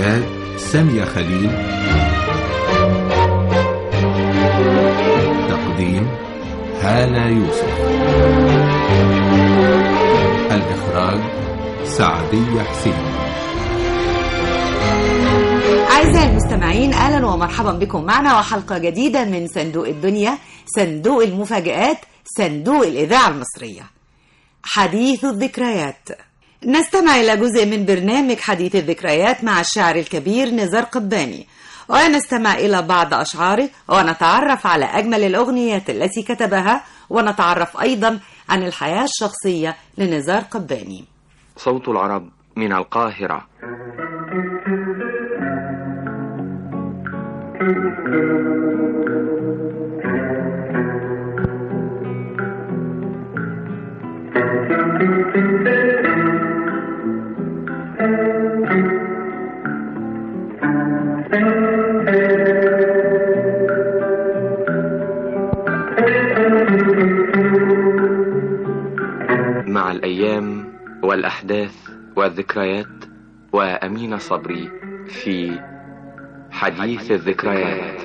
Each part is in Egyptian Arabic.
إعداد سامية خليل تقديم هالة يوسف الإخراج سعدية حسين أعزائي المستمعين أهلا ومرحبا بكم معنا وحلقة جديدة من صندوق الدنيا صندوق المفاجآت صندوق الإذاعة المصرية حديث الذكريات نستمع إلى جزء من برنامج حديث الذكريات مع الشاعر الكبير نزار قباني ونستمع إلى بعض أشعاره ونتعرف على أجمل الأغنيات التي كتبها ونتعرف أيضا عن الحياة الشخصية لنزار قباني صوت العرب من القاهرة مع الأيام والأحداث والذكريات وأمين صبري في حديث الذكريات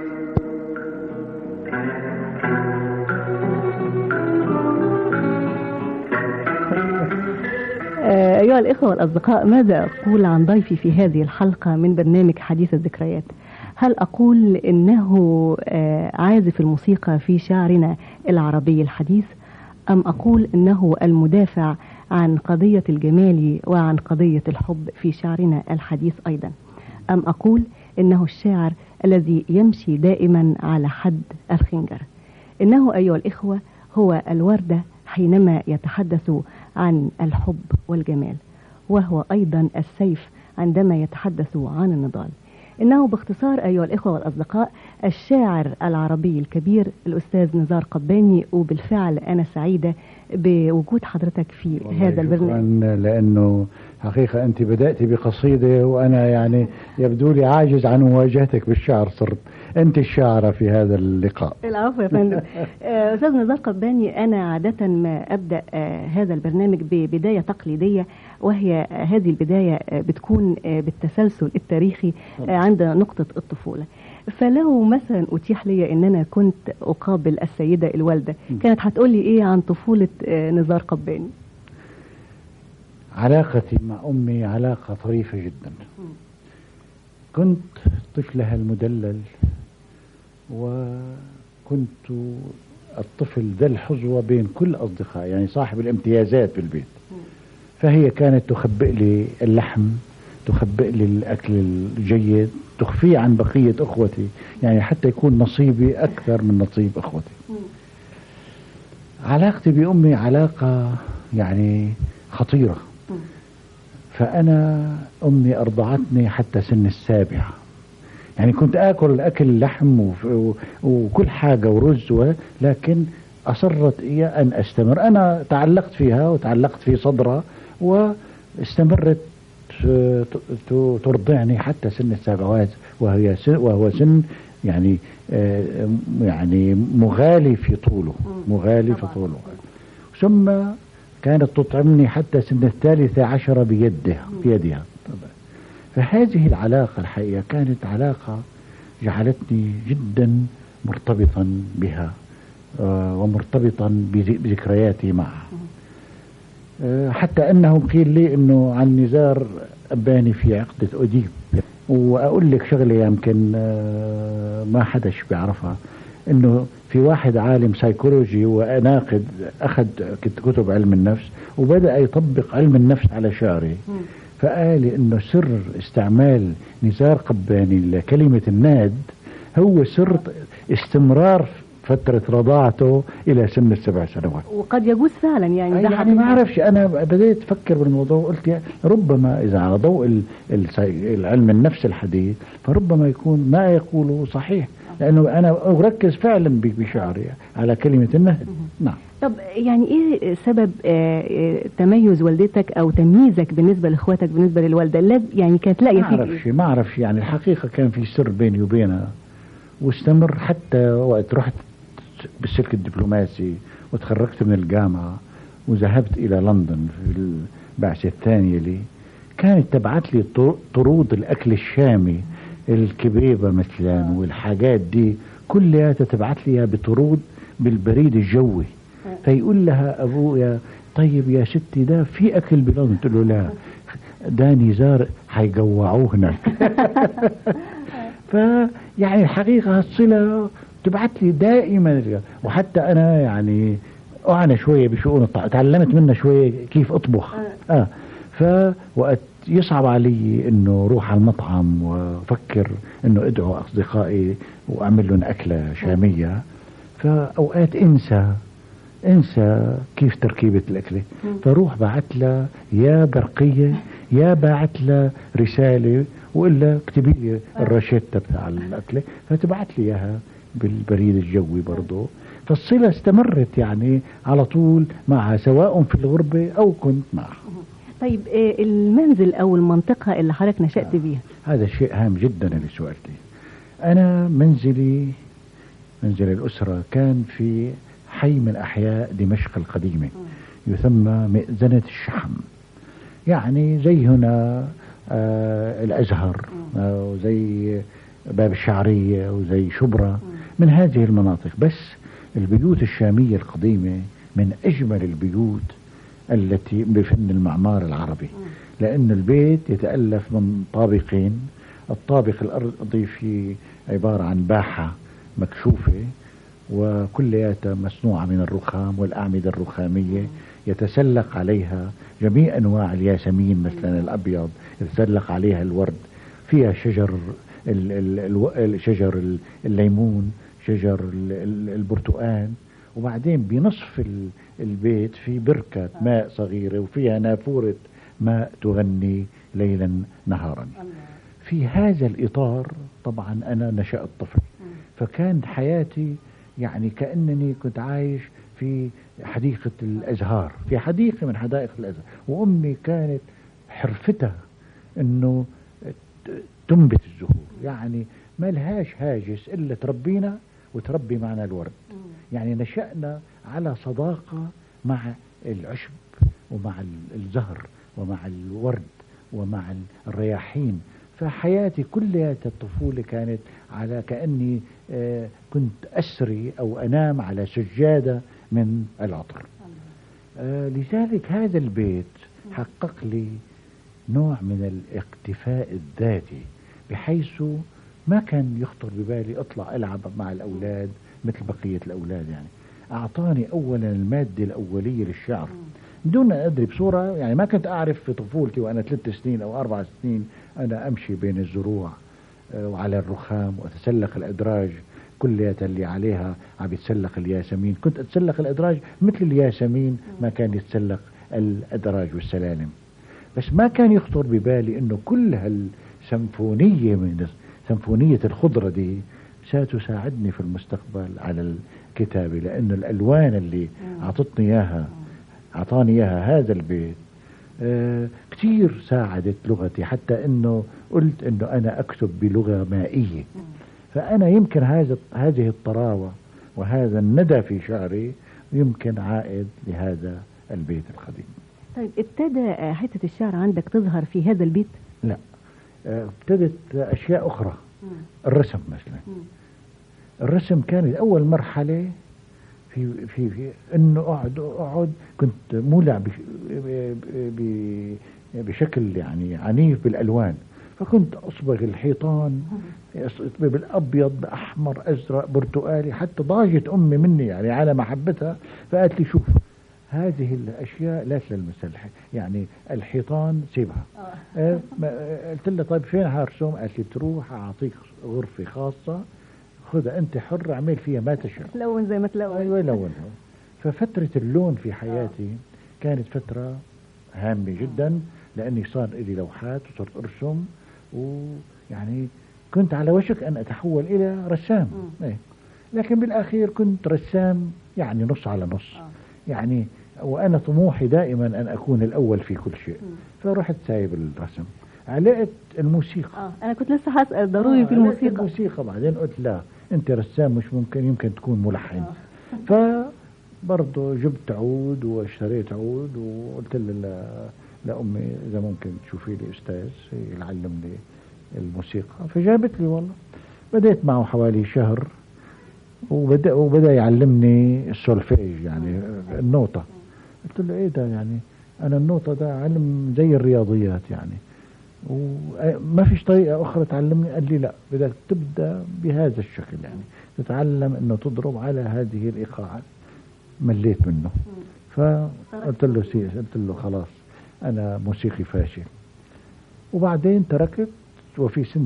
آه، أيها الإخوة والأصدقاء ماذا أقول عن ضيفي في هذه الحلقة من برنامج حديث الذكريات هل أقول إنه آه، عازف الموسيقى في شعرنا العربي الحديث أم أقول إنه المدافع عن قضية الجمال وعن قضية الحب في شعرنا الحديث أيضا أم أقول إنه الشاعر الذي يمشي دائما على حد الخنجر إنه أيها الإخوة هو الوردة حينما يتحدث عن الحب والجمال وهو أيضا السيف عندما يتحدث عن النضال إنه باختصار أيها الإخوة والأصدقاء الشاعر العربي الكبير الأستاذ نزار قباني وبالفعل أنا سعيدة بوجود حضرتك في هذا البرنامج شكراً لأنه حقيقة أنت بدأت بقصيدة وأنا يعني يبدو لي عاجز عن مواجهتك بالشعر صرت أنت الشاعرة في هذا اللقاء العفو يا فندم آه، أستاذ نزار قباني أنا عادة ما أبدأ آه، هذا البرنامج ببداية تقليدية وهي آه، هذه البداية آه، بتكون آه، بالتسلسل التاريخي آه، عند نقطة الطفولة فلو مثلا أتيح لي أن أنا كنت أقابل السيدة الوالدة كانت هتقول لي إيه عن طفولة آه، نزار قباني علاقتي مع أمي علاقة طريفة جدا كنت طفلها المدلل وكنت الطفل ذا الحظوة بين كل أصدقائي يعني صاحب الامتيازات في البيت فهي كانت تخبئ لي اللحم تخبئ لي الأكل الجيد تخفيه عن بقية أخوتي يعني حتى يكون نصيبي أكثر من نصيب أخوتي علاقتي بأمي علاقة يعني خطيرة فأنا أمي أرضعتني حتى سن السابعة يعني كنت آكل أكل لحم وف- و- وكل حاجة ورز و- لكن أصرت هي أن أستمر أنا تعلقت فيها وتعلقت في صدرها واستمرت ت- ت- ترضعني حتى سن السابعة وهي سن وهو سن يعني آه، يعني مغالي في طوله مغالي في طوله ثم كانت تطعمني حتى سن الثالثة عشرة بيدها بيدها فهذه العلاقة الحقيقة كانت علاقة جعلتني جدا مرتبطا بها آه، ومرتبطا بذ- بذكرياتي معها آه، حتى انه قيل لي انه عن نزار اباني في عقدة اديب واقول لك شغله يمكن آه، ما حدش بيعرفها انه في واحد عالم سيكولوجي وناقد اخذ كت- كتب علم النفس وبدا يطبق علم النفس على شعره فقال انه سر استعمال نزار قباني لكلمه الناد هو سر استمرار فتره رضاعته الى سن السبع سنوات وقد يجوز فعلا يعني ده يعني حقيقة. ما اعرفش انا بديت افكر بالموضوع وقلت يا ربما اذا على ضوء ال- السي- العلم النفس الحديث فربما يكون ما يقوله صحيح لانه انا اركز فعلا ب- بشعري على كلمه النهد نعم طب يعني ايه سبب آه، آه، تميز والدتك او تمييزك بالنسبه لاخواتك بالنسبه للوالده لا يعني كانت لاقيه ما فيك اعرفش إيه؟ ما اعرفش يعني الحقيقه كان في سر بيني وبينها واستمر حتى وقت رحت بالسلك الدبلوماسي وتخرجت من الجامعه وذهبت الى لندن في البعثه الثانيه لي فكانت تبعت لي طر- طرود الاكل الشامي الكبيبه مثلا والحاجات دي كلها تبعت لي إياها بطرود بالبريد الجوي فيقول لها ابويا طيب يا ستي ده في اكل بلندن قلت له لا ده نزار حيجوعوه هناك فيعني الحقيقه هالصله تبعت لي دائما وحتى انا يعني اعنى شويه بشؤون الطعام تعلمت منها شويه كيف اطبخ اه فوقت يصعب علي انه روح على المطعم وافكر انه ادعو اصدقائي واعمل لهم اكله شاميه فاوقات انسى انسى كيف تركيبه الاكله فروح بعت لها يا برقيه يا بعت لها رساله والا اكتبي لي الروشته بتاع الاكله فتبعت لي اياها بالبريد الجوي برضه فالصله استمرت يعني على طول معها سواء في الغربه او كنت معها طيب آه، المنزل او المنطقه اللي حضرتك نشات بيها هذا شيء هام جدا اللي سؤالتي أنا منزلي منزل الأسرة كان في حي من أحياء دمشق القديمة يسمى مئذنة الشحم يعني زي هنا آه الأزهر آه وزي باب الشعرية وزي شبرا من هذه المناطق بس البيوت الشامية القديمة من أجمل البيوت التي بفن المعمار العربي لأن البيت يتألف من طابقين الطابق الأرضي فيه عبارة عن باحة مكشوفة وكلياتها مصنوعة من الرخام والأعمدة الرخامية يتسلق عليها جميع أنواع الياسمين مثلا الأبيض يتسلق عليها الورد فيها شجر ال- ال- الو- ال- شجر ال- الليمون شجر ال- ال- البرتقال وبعدين بنصف ال- البيت في بركة ماء صغيرة وفيها نافورة ماء تغني ليلا نهارا في هذا الإطار طبعا أنا نشأت طفل فكان حياتي يعني كأنني كنت عايش في حديقة الأزهار في حديقة من حدائق الأزهار وأمي كانت حرفتها أنه ت- تنبت الزهور يعني ما لهاش هاجس إلا تربينا وتربي معنا الورد يعني نشأنا على صداقة مع العشب ومع ال- الزهر ومع الورد ومع ال- الرياحين فحياتي كلها الطفولة كانت على كأني آه، كنت أسري أو أنام على سجادة من العطر آه، لذلك هذا البيت حقق لي نوع من الاكتفاء الذاتي بحيث ما كان يخطر ببالي اطلع العب مع الاولاد مثل بقيه الاولاد يعني اعطاني اولا الماده الاوليه للشعر بدون ان ادري بصوره يعني ما كنت اعرف في طفولتي وانا ثلاث سنين او اربع سنين انا امشي بين الزروع آه، وعلى الرخام واتسلق الادراج كلها اللي عليها عم يتسلق الياسمين كنت اتسلق الادراج مثل الياسمين ما كان يتسلق الادراج والسلالم بس ما كان يخطر ببالي انه كل هالسمفونيه من سمفونيه الخضره دي ستساعدني في المستقبل على الكتابه لانه الالوان اللي اعطتني اياها اعطاني اياها هذا البيت آه كثير ساعدت لغتي حتى انه قلت انه انا اكتب بلغه مائيه فانا يمكن هذا هذه الطراوه وهذا الندى في شعري يمكن عائد لهذا البيت القديم طيب ابتدى آه، حته الشعر عندك تظهر في هذا البيت لا آه، ابتدت اشياء اخرى الرسم مثلا الرسم كانت اول مرحله في في في انه اقعد اقعد كنت مولع بش ب- بشكل يعني عنيف بالالوان فكنت اصبغ الحيطان أصبغ بالابيض باحمر ازرق برتقالي حتى ضاجت امي مني يعني على محبتها فقالت لي شوف هذه الاشياء لا تلمس الح... يعني الحيطان سيبها آه ما- آه، قلت لها طيب فين هرسم قالت لي تروح اعطيك غرفه خاصه خذها انت حر اعمل فيها ما تشاء تلون زي ما تلون ايوه لونها ففتره اللون في حياتي كانت فتره هامه جدا لاني صار لي لوحات وصرت ارسم ويعني كنت على وشك ان اتحول الى رسام إيه. لكن بالاخير كنت رسام يعني نص على نص يعني وانا طموحي دائما ان اكون الاول في كل شيء فرحت سايب الرسم علقت الموسيقى اه انا كنت لسه هسال ضروري في آه، علقت الموسيقى الموسيقى بعدين قلت لا انت رسام مش ممكن يمكن تكون ملحن فبرضه جبت عود واشتريت عود وقلت لل- لأمي إذا ممكن تشوفي لي أستاذ يعلمني الموسيقى فجابت لي والله بديت معه حوالي شهر وبدأ وبدأ يعلمني السولفيج يعني النوتة قلت له ايه ده يعني انا النوتة ده علم زي الرياضيات يعني وما فيش طريقة أخرى تعلمني قال لي لا بدك تبدأ بهذا الشكل يعني تتعلم أنه تضرب على هذه الإيقاعات مليت منه فقلت له سي قلت له خلاص أنا موسيقي فاشل وبعدين تركت وفي سنة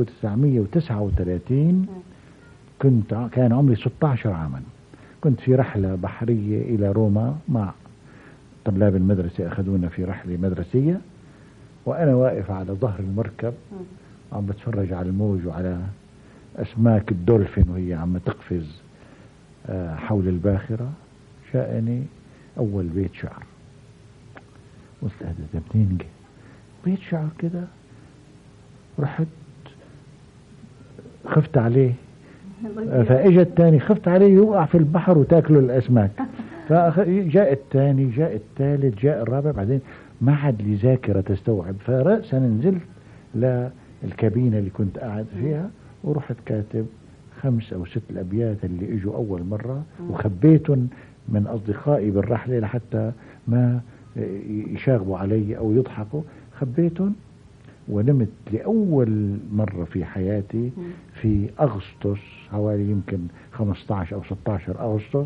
1939 كنت ع- كان عمري 16 عاما كنت في رحلة بحرية إلى روما مع طلاب المدرسة أخذونا في رحلة مدرسية وأنا واقف على ظهر المركب عم بتفرج على الموج وعلى أسماك الدولفين وهي عم تقفز آه، حول الباخرة جاءني أول بيت شعر قلت هذا ده منين جه بيت شعر كده رحت خفت عليه فاجى الثاني خفت عليه يوقع في البحر وتاكله الاسماك فجاء الثاني جاء الثالث جاء الرابع بعدين ما عاد لي ذاكره تستوعب فراسا نزلت للكابينه اللي كنت قاعد فيها ورحت كاتب خمس او ست الابيات اللي اجوا اول مره وخبيتهم من اصدقائي بالرحله لحتى ما يشاغبوا علي او يضحكوا خبيتهم ونمت لأول مرة في حياتي في أغسطس حوالي يمكن 15 أو 16 أغسطس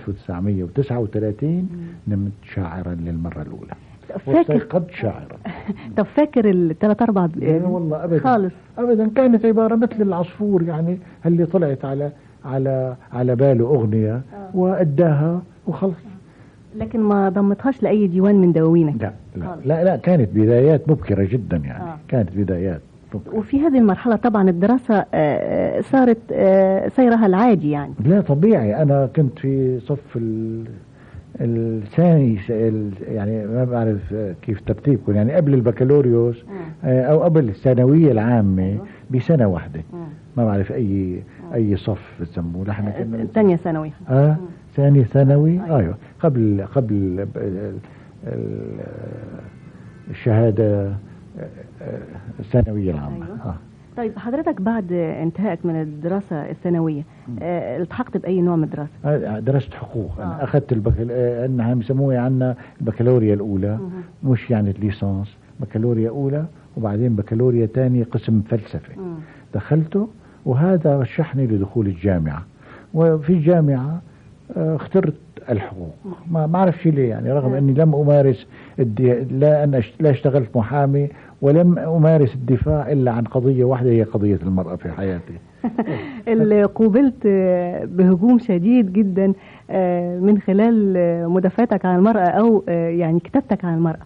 1939 نمت شاعرا للمرة الأولى فاكر واستيقظت شاعرا طب فاكر الثلاث اربع لا والله أبدا خالص أبدا كانت عبارة مثل العصفور يعني اللي طلعت على على على باله أغنية وأداها وخلص لكن ما ضمتهاش لاي ديوان من دواوينك لا لا خالص. لا, لا كانت بدايات مبكرة جدا يعني آه. كانت بدايات مبكرة. وفي هذه المرحله طبعا الدراسه آه، آه، صارت آه، سيرها العادي يعني لا طبيعي انا كنت في صف ال الثاني س- ال- يعني ما بعرف كيف ترتيبكم يعني قبل البكالوريوس آه، او قبل الثانويه العامه بسنه واحده ما بعرف اي اي صف بسموه نحن كنا ثانيه ثانوي اه ثاني ثانوي أيوة. ايوه قبل قبل ال- ال- ال- الشهاده آه، آه، الثانويه العامه أيوة. اه طيب حضرتك بعد انتهائك من الدراسه الثانويه آه، التحقت باي نوع من الدراسه آه، درست حقوق انا آه. اخذت البكال... آه، انها بسموها عندنا البكالوريا الاولى مش يعني الليسانس بكالوريا اولى وبعدين بكالوريا ثاني قسم فلسفه مم. دخلته وهذا رشحني لدخول الجامعه وفي الجامعه آه، اخترت الحقوق ما ما اعرف شيء ليه يعني رغم اني لم امارس الدي... لا أن أش... لا اشتغلت محامي ولم امارس الدفاع الا عن قضيه واحده هي قضيه المراه في حياتي اللي قوبلت آه، بهجوم شديد جدا آه، من خلال آه، مدافعتك عن المرأة أو آه، يعني كتابتك عن المرأة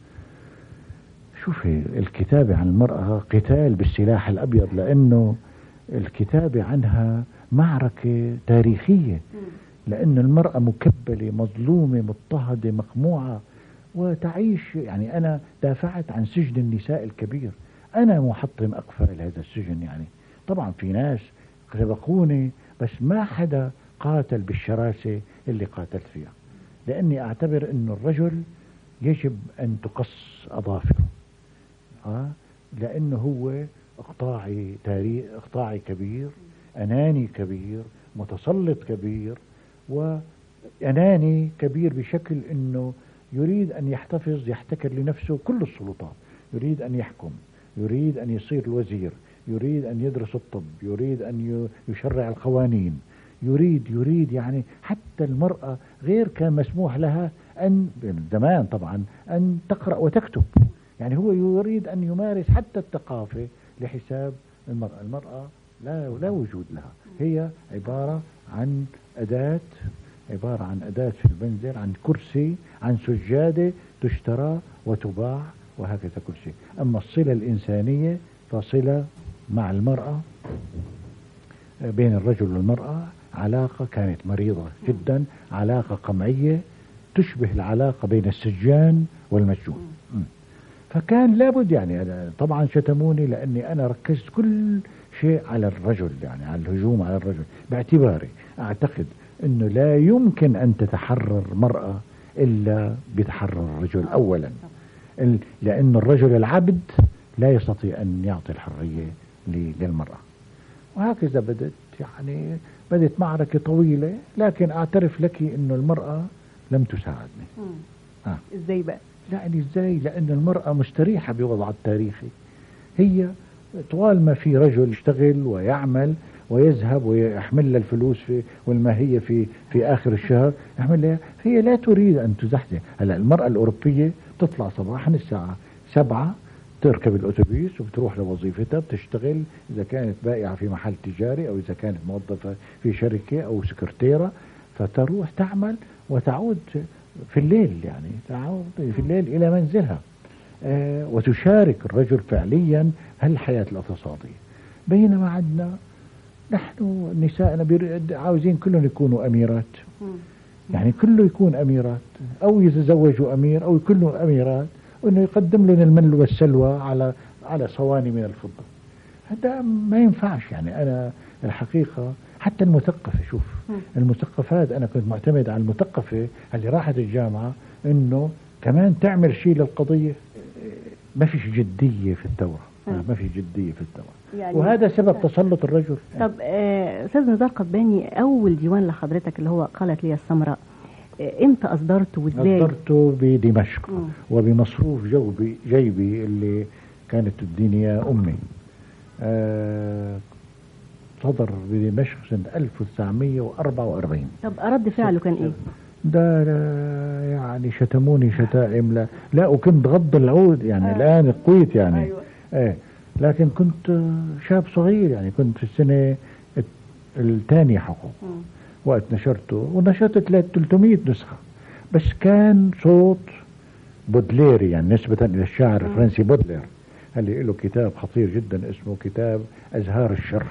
شوفي الكتابة عن المرأة قتال بالسلاح الأبيض لأنه الكتابة عنها معركة تاريخية لأن المرأة مكبلة مظلومة مضطهدة مقموعة وتعيش يعني أنا دافعت عن سجن النساء الكبير أنا محطم أقفال هذا السجن يعني طبعا في ناس سبقوني بس ما حدا قاتل بالشراسة اللي قاتلت فيها لأني أعتبر أنه الرجل يجب أن تقص أظافره آه لأنه هو إقطاعي تاريخ إقطاعي كبير أناني كبير متسلط كبير وأناني كبير بشكل أنه يريد أن يحتفظ يحتكر لنفسه كل السلطات يريد أن يحكم يريد أن يصير الوزير يريد أن يدرس الطب يريد أن ي- يشرع القوانين يريد يريد يعني حتى المرأة غير كان مسموح لها أن من زمان طبعا أن تقرأ وتكتب يعني هو يريد أن يمارس حتى الثقافة لحساب المرأة المرأة لا, لا وجود لها هي عبارة عن أداة عبارة عن أداة في المنزل عن كرسي عن سجادة تشترى وتباع وهكذا كل شيء أما الصلة الإنسانية فصلة مع المرأة بين الرجل والمرأة علاقة كانت مريضة جدا علاقة قمعية تشبه العلاقة بين السجان والمسجون م. فكان لابد يعني أنا طبعا شتموني لأني أنا ركزت كل شيء على الرجل يعني على الهجوم على الرجل باعتباري أعتقد أنه لا يمكن أن تتحرر مرأة إلا بتحرر الرجل أولا ال- لأن الرجل العبد لا يستطيع أن يعطي الحرية ل- للمرأة وهكذا بدت يعني بدت معركة طويلة لكن أعترف لك أن المرأة لم تساعدني آه. ازاي بقى يعني ازاي لأن المرأة مستريحة بوضعها التاريخي هي طوال ما في رجل يشتغل ويعمل ويذهب ويحمل لها الفلوس في والماهية في في آخر الشهر يحمل لها هي لا تريد أن تزحزح هلا المرأة الأوروبية تطلع صباحا الساعة سبعة تركب الأتوبيس وبتروح لوظيفتها بتشتغل إذا كانت بائعة في محل تجاري أو إذا كانت موظفة في شركة أو سكرتيرة فتروح تعمل وتعود في الليل يعني تعود في الليل إلى منزلها آه، وتشارك الرجل فعليا هالحياة الاقتصادية بينما عندنا نحن نسائنا بير- عاوزين كلهم يكونوا أميرات يعني كله يكون أميرات أو يتزوجوا أمير أو كلهم أميرات وإنه يقدم لهم المن والسلوى على على صواني من الفضة هذا ما ينفعش يعني أنا الحقيقة حتى المثقفة شوف المثقفات أنا كنت معتمد على المثقفة اللي راحت الجامعة إنه كمان تعمل شيء للقضية ما فيش جدية في الثورة مم. ما في جدية في الثورة يعني وهذا سبب تسلط الرجل طب آه، استاذ نزار قباني اول ديوان لحضرتك اللي هو قالت لي السمراء آه، امتى اصدرته وازاي أصدرته بدمشق مم. وبمصروف جوبي جيبي اللي كانت تديني إياه أمي آه صدر بدمشق سنة 1944 طب رد فعله كان ايه ده لا- يعني شتموني شتائم لا لا وكنت غض العود يعني الآن قويت يعني أيوة. ايه لكن كنت آه، شاب صغير يعني كنت في السنة الثانية حقوق مم. وقت نشرته ونشرت 300 نسخة بس كان صوت بودليري يعني نسبة إلى الشاعر الفرنسي بودلير اللي له كتاب خطير جدا اسمه كتاب أزهار الشر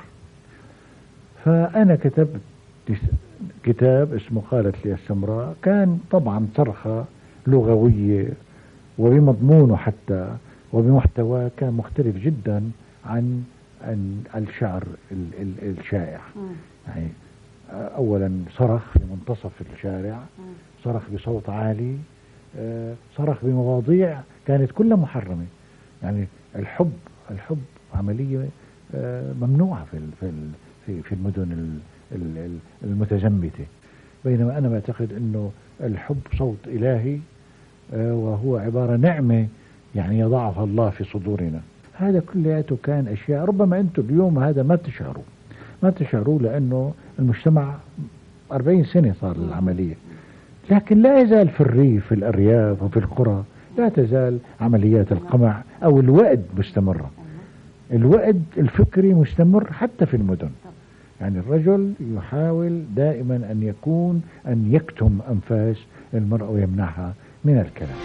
فأنا كتبت كتاب اسمه قالت لي السمراء كان طبعا صرخة لغوية وبمضمونه حتى وبمحتواه كان مختلف جدا عن عن الشعر ال- ال- الشائع يعني اولا صرخ في منتصف الشارع صرخ بصوت عالي آه، صرخ بمواضيع كانت كلها محرمه يعني الحب الحب عمليه آه، ممنوعه في ال- في ال- في في المدن ال- ال- ال- المتزمته بينما انا بعتقد انه الحب صوت الهي آه، وهو عباره نعمه يعني يضعها الله في صدورنا هذا كلياته كان اشياء ربما انتم اليوم هذا ما تشعروا ما تشعروا لانه المجتمع 40 سنه صار العمليه لكن لا يزال في الريف في الارياف وفي القرى لا تزال عمليات القمع او الوأد مستمره الوأد الفكري مستمر حتى في المدن يعني الرجل يحاول دائما ان يكون ان يكتم انفاس المراه ويمنعها من الكلام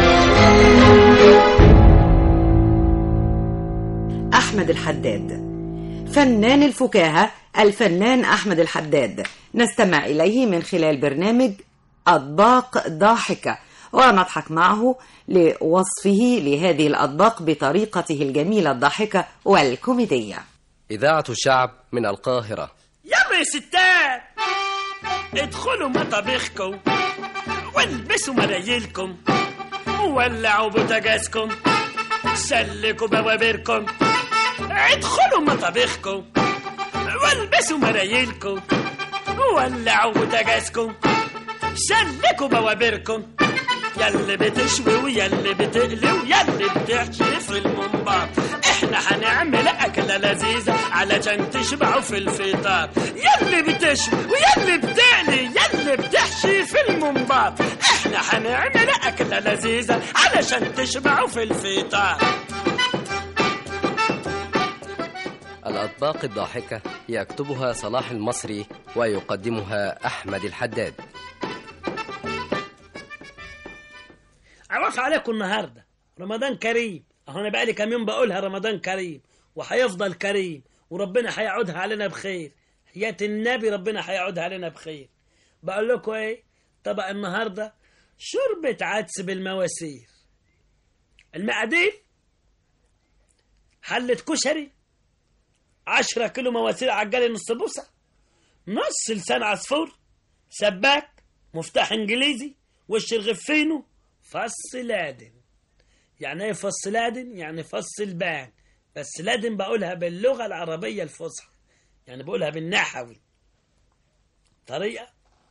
أحمد الحداد فنان الفكاهة الفنان أحمد الحداد نستمع إليه من خلال برنامج أطباق ضاحكة ونضحك معه لوصفه لهذه الأطباق بطريقته الجميلة الضاحكة والكوميدية إذاعة الشعب من القاهرة يلا يا ستات ادخلوا مطابخكم والبسوا مرايلكم وولعوا بوتاجازكم سلكوا بوابيركم ادخلوا مطابخكم والبسوا مرايلكم وولعوا بوتاجازكم سلكوا بوابيركم ياللي بتشوي وياللي بتقلي وياللي بتحشي في المنبار احنا هنعمل اكلة لذيذة علشان تشبعوا في الفطار ياللي بتشوي وياللي بتقلي ياللي بتحشي في المنبار احنا هنعمل اكلة لذيذة علشان تشبعوا في الفطار الأطباق الضاحكة يكتبها صلاح المصري ويقدمها أحمد الحداد عرف عليكم النهارده رمضان كريم اهو انا بقالي كام يوم بقولها رمضان كريم وهيفضل كريم وربنا هيعودها علينا بخير حياة النبي ربنا هيعودها علينا بخير بقول لكم ايه طبق النهارده شوربة عدس بالمواسير المقادير حلة كشري عشرة كيلو مواسير عجالي نص بوسة نص لسان عصفور سباك مفتاح انجليزي وش الغفينو فص لادن يعني ايه فص لادن يعني فص البان بس لادن بقولها باللغة العربية الفصحى يعني بقولها بالنحوي طريقة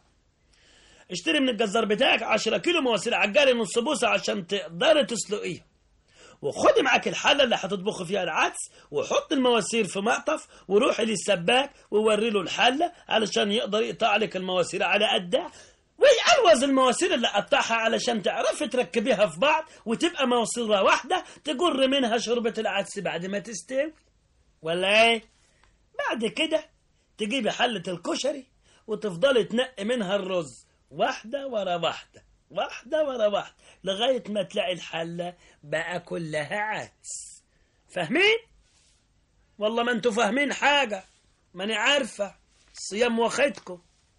اشتري من الجزار بتاعك 10 كيلو مواسير عجالي نص بوصة عشان تقدري تسلقيها وخدي معاك الحلة اللي هتطبخي فيها العدس وحط المواسير في مقطف وروحي للسباك ووري له الحلة علشان يقدر يقطع لك المواسير على قدها ويقلوز المواسير اللي قطعها علشان تعرفي تركبيها في بعض وتبقى مواسيرة واحدة تجر منها شوربة العدس بعد ما تستوي ولا ايه؟ بعد كده تجيبي حلة الكشري وتفضلي تنقي منها الرز واحدة ورا واحدة واحدة ورا واحدة لغاية ما تلاقي الحلة بقى كلها عدس فاهمين؟ والله ما انتوا فاهمين حاجة ماني عارفة الصيام واخدكم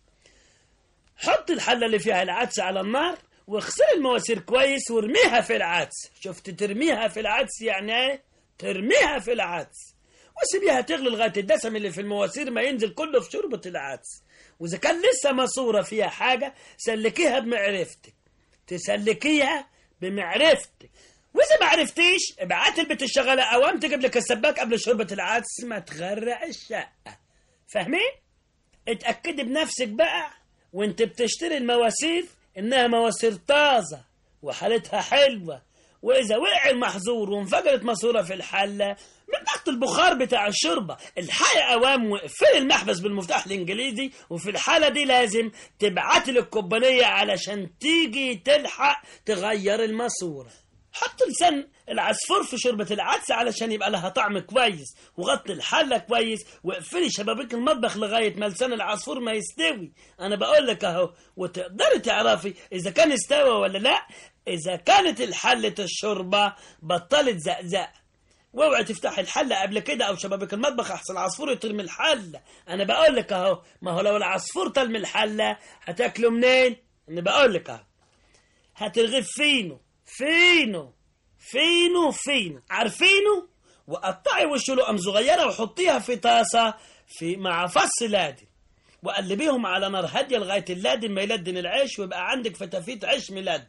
حط الحلة اللي فيها العدس على النار واغسلي المواسير كويس وارميها في العدس شفت ترميها في العدس يعني ايه ترميها في العدس وسيبيها تغلي لغايه الدسم اللي في المواسير ما ينزل كله في شوربه العدس واذا كان لسه ماسوره فيها حاجه سلكيها بمعرفتك تسلكيها بمعرفتك واذا ما عرفتيش ابعت البيت الشغاله اوام تجيب لك السباك قبل شوربه العدس ما تغرق الشقه فاهمين اتاكدي بنفسك بقى وانت بتشتري المواسير انها مواسير طازه وحالتها حلوه واذا وقع المحظور وانفجرت ماسوره في الحله من ضغط البخار بتاع الشوربه الحقي اوام واقفلي المحبس بالمفتاح الانجليزي وفي الحاله دي لازم تبعتي للكوبانيه علشان تيجي تلحق تغير الماسوره حط لسان العصفور في شوربة العدس علشان يبقى لها طعم كويس وغطي الحلة كويس واقفلي شبابيك المطبخ لغاية ما لسان العصفور ما يستوي أنا بقول لك أهو وتقدري تعرفي إذا كان استوى ولا لا إذا كانت الحلة الشوربة بطلت زقزق واوعي تفتح الحلة قبل كده أو شبابيك المطبخ أحسن العصفور يطير من الحلة أنا بقول لك أهو ما هو لو العصفور طال من الحلة هتاكله منين؟ أنا بقول لك أهو هترغيف فينو فينو فينو فينو عارفينه وقطعي وشه لقم صغيرة وحطيها في طاسة في مع فص لادن وقلبيهم على نار هادية لغاية اللادن ما يلدن العيش ويبقى عندك فتافيت عيش ملدن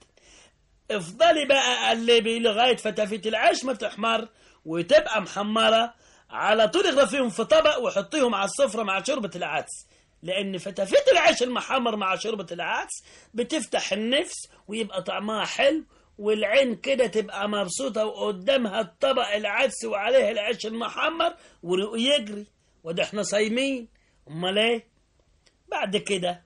افضلي بقى قلبي لغاية فتافيت العيش ما تحمر وتبقى محمرة على طول اغرفيهم في طبق وحطيهم على السفرة مع شوربة العدس لأن فتافيت العيش المحمر مع شوربة العدس بتفتح النفس ويبقى طعمها حلو والعين كده تبقى مبسوطة وقدامها الطبق العدس وعليه العيش المحمر ورقه يجري وده احنا صايمين امال ايه بعد كده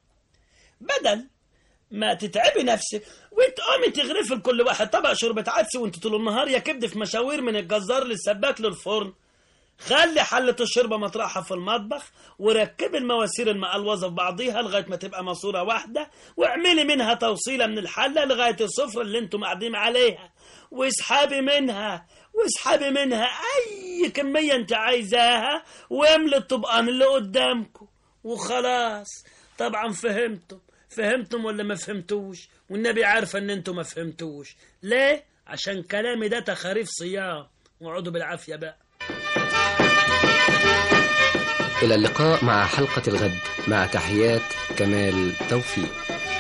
بدل ما تتعبي نفسك وتقومي تغرفي لكل واحد طبق شوربة عدس وانت طول النهار يا كبد في مشاوير من الجزار للسباك للفرن خلي حلة الشوربة مطرحها في المطبخ وركبي المواسير المقلوظة في بعضيها لغاية ما تبقى ماسورة واحدة واعملي منها توصيلة من الحلة لغاية السفرة اللي انتم قاعدين عليها واسحبي منها واسحبي منها أي كمية انت عايزاها واملي الطبقان اللي قدامكم وخلاص طبعا فهمتم فهمتم ولا ما فهمتوش والنبي عارفة ان انتم ما فهمتوش ليه؟ عشان كلامي ده تخاريف صيام وقعدوا بالعافية بقى إلى اللقاء مع حلقة الغد مع تحيات كمال توفيق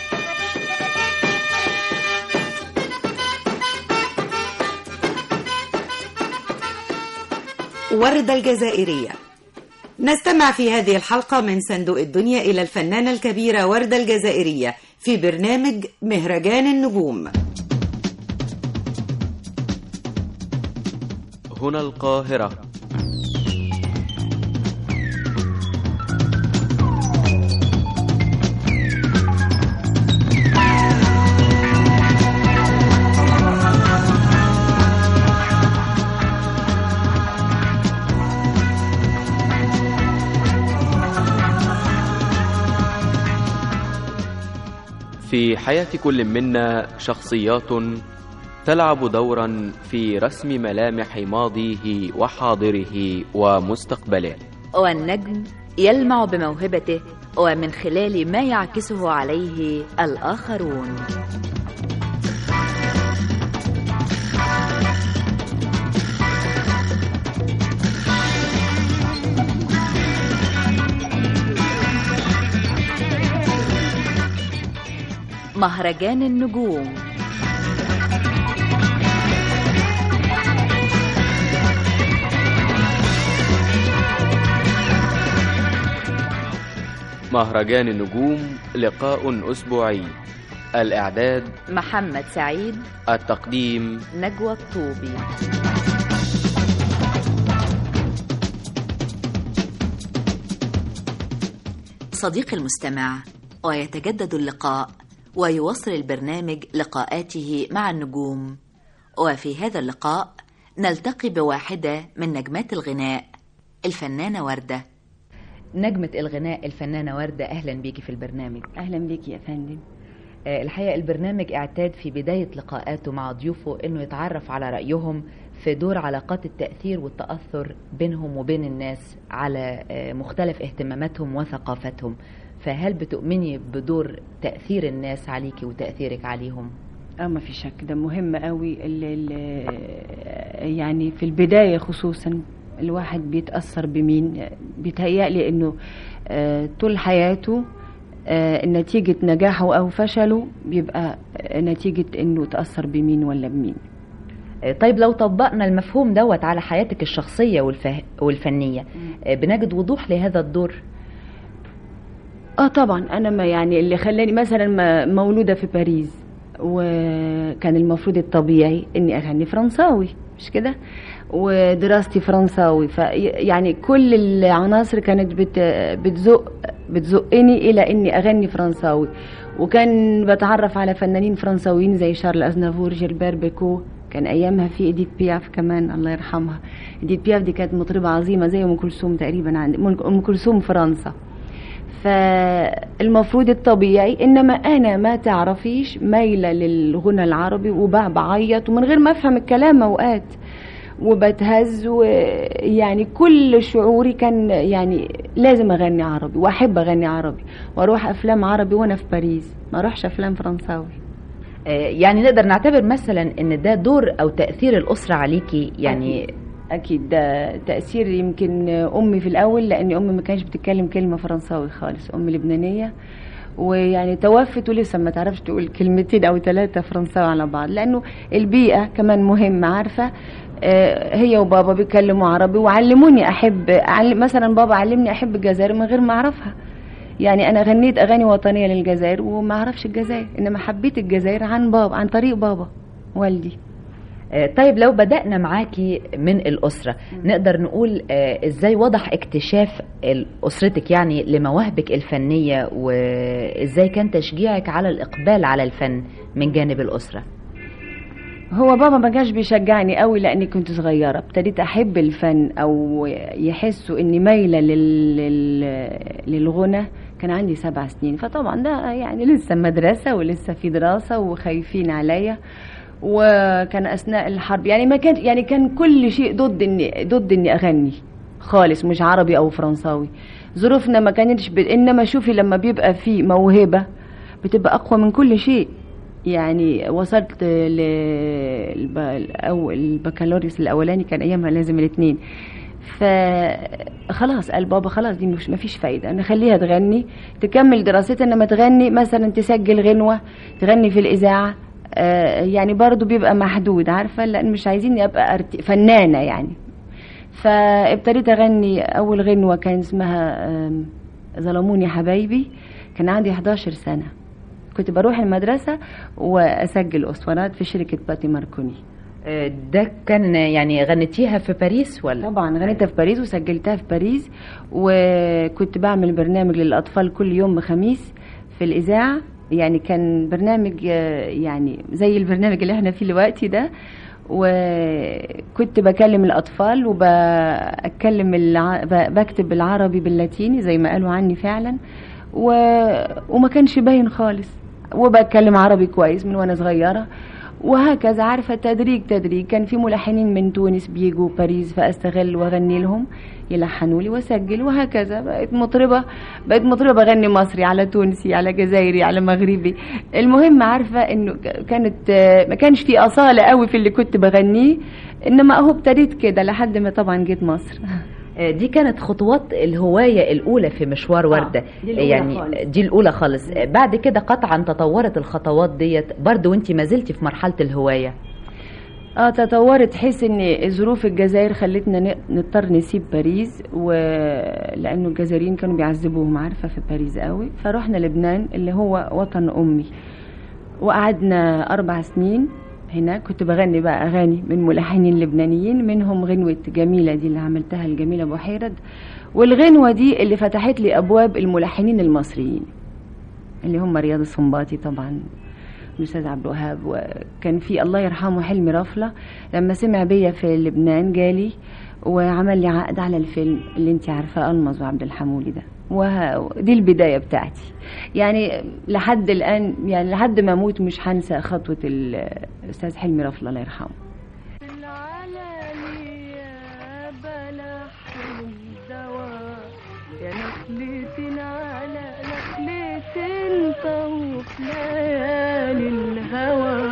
وردة الجزائرية نستمع في هذه الحلقة من صندوق الدنيا إلى الفنانة الكبيرة وردة الجزائرية في برنامج مهرجان النجوم هنا القاهرة في حياة كل منا شخصيات تلعب دورا في رسم ملامح ماضيه وحاضره ومستقبله والنجم يلمع بموهبته ومن خلال ما يعكسه عليه الآخرون مهرجان النجوم مهرجان النجوم لقاء أسبوعي الإعداد محمد سعيد التقديم نجوى الطوبي صديقي المستمع ويتجدد اللقاء ويواصل البرنامج لقاءاته مع النجوم وفي هذا اللقاء نلتقي بواحدة من نجمات الغناء الفنانة وردة نجمة الغناء الفنانة وردة أهلا بيكي في البرنامج اهلا بيك يا فندم آه، الحقيقة البرنامج اعتاد في بداية لقاءاته مع ضيوفه انه يتعرف على رأيهم في دور علاقات التأثير والتأثر بينهم وبين الناس على آه، مختلف اهتماماتهم وثقافتهم فهل بتؤمني بدور تأثير الناس عليكي وتأثيرك عليهم؟ اه ما في شك ده مهم قوي ال ال يعني في البداية خصوصا الواحد بيتأثر بمين بيتهيألي انه آه، طول حياته آه، نتيجة نجاحه او فشله بيبقى نتيجة انه تأثر بمين ولا بمين آه، طيب لو طبقنا المفهوم دوت على حياتك الشخصية والفه... والفنية آه، بنجد وضوح لهذا الدور اه طبعا انا ما يعني اللي خلاني مثلا ما- مولوده في باريس وكان المفروض الطبيعي اني اغني فرنساوي مش كده ودراستي فرنساوي ف يعني كل العناصر كانت بت بتزق بتزقني الى اني اغني فرنساوي وكان بتعرف على فنانين فرنساويين زي شارل ازنافور جيلبير بيكو كان ايامها في اديت بياف كمان الله يرحمها اديت بياف دي كانت مطربه عظيمه زي ام كلثوم تقريبا عند ام كلثوم فرنسا فالمفروض الطبيعي انما انا ما تعرفيش مايله للغنى العربي وبعيط ومن غير ما افهم الكلام اوقات وبتهز ويعني كل شعوري كان يعني لازم اغني عربي واحب اغني عربي واروح افلام عربي وانا في باريس ما اروحش افلام فرنساوي آه، يعني نقدر نعتبر مثلا ان ده دور او تأثير الأسرة عليكي يعني اكيد ده تاثير يمكن امي في الاول لان امي ما كانتش بتتكلم كلمه فرنساوي خالص امي لبنانيه ويعني توفت ولسه ما تعرفش تقول كلمتين او ثلاثه فرنساوي على بعض لانه البيئه كمان مهمه عارفه آه، هي وبابا بيتكلموا عربي وعلموني احب أعلم مثلا بابا علمني احب الجزائر من غير ما اعرفها يعني انا غنيت اغاني وطنيه للجزائر وما اعرفش الجزائر انما حبيت الجزائر عن بابا عن طريق بابا والدي آه، طيب لو بدأنا معاكي من الأسرة نقدر نقول آه، ازاي وضح اكتشاف ال- أسرتك يعني لمواهبك الفنية وازاي كان تشجيعك على الإقبال على الفن من جانب الأسرة هو بابا ما كانش بيشجعني قوي لاني كنت صغيره ابتديت احب الفن او يحسوا اني مايله لل... لل... للغنى كان عندي سبع سنين فطبعا ده يعني لسه مدرسه ولسه في دراسه وخايفين عليا وكان اثناء الحرب يعني ما كان يعني كان كل شيء ضد اني ضد اني اغني خالص مش عربي او فرنساوي ظروفنا ما كانتش ب... انما شوفي لما بيبقى في موهبه بتبقى اقوى من كل شيء يعني وصلت ل الب- الأو- البكالوريوس الاولاني كان ايامها لازم الاثنين فخلاص قال بابا خلاص دي مش مفيش فايده نخليها تغني تكمل دراستها انما تغني مثلا تسجل غنوه تغني في الاذاعه آه، يعني برضو بيبقى محدود عارفه لان مش عايزين ابقى أرت- فنانه يعني فابتديت اغني اول غنوه كان اسمها آم، ظلموني حبايبي كان عندي 11 سنه كنت بروح المدرسه واسجل اسطوانات في شركه باتي ماركوني آه، ده كان يعني غنيتيها في باريس ولا طبعا غنيتها في باريس وسجلتها في باريس وكنت بعمل برنامج للاطفال كل يوم خميس في الاذاعه يعني كان برنامج آه، يعني زي البرنامج اللي احنا فيه دلوقتي ده وكنت بكلم الاطفال وبتكلم الع... ب- بكتب بالعربي باللاتيني زي ما قالوا عني فعلا و... وما كانش باين خالص وبتكلم عربي كويس من وانا صغيره وهكذا عارفه تدريج تدريج كان في ملحنين من تونس بيجوا باريس فاستغل واغني لهم يلحنوا لي واسجل وهكذا بقيت مطربه بقيت مطربه بغني مصري على تونسي على جزائري على مغربي المهم عارفه انه ك- كانت آه، ما كانش في اصاله قوي في اللي كنت بغنيه انما اهو ابتديت كده لحد ما طبعا جيت مصر آه، دي كانت خطوات الهواية الأولى في مشوار وردة دي الأولى يعني خالص. دي الأولى خالص آه، بعد كده قطعا تطورت الخطوات ديت برضو وانت ما زلتي في مرحلة الهواية اه تطورت حيث ان ظروف الجزائر خلتنا ن- نضطر نسيب باريس ولانه الجزائريين كانوا بيعذبوهم عارفه في باريس قوي فروحنا لبنان اللي هو وطن امي وقعدنا اربع سنين هناك كنت بغني بقى اغاني من ملحنين لبنانيين منهم غنوه جميله دي اللي عملتها الجميله بوحيرد والغنوه دي اللي فتحت لي ابواب الملحنين المصريين اللي هم رياض السنباطي طبعا الاستاذ عبد الوهاب وكان في الله يرحمه حلمي رفله لما سمع بيا في لبنان جالي وعمل لي عقد على الفيلم اللي انت عارفاه المز وعبد الحمولي ده ودي البدايه بتاعتي يعني لحد الان يعني لحد ما اموت مش هنسى خطوه الاستاذ حلمي رفله الله يرحمه يا نخلة على نخلة طوف ليالي الهوى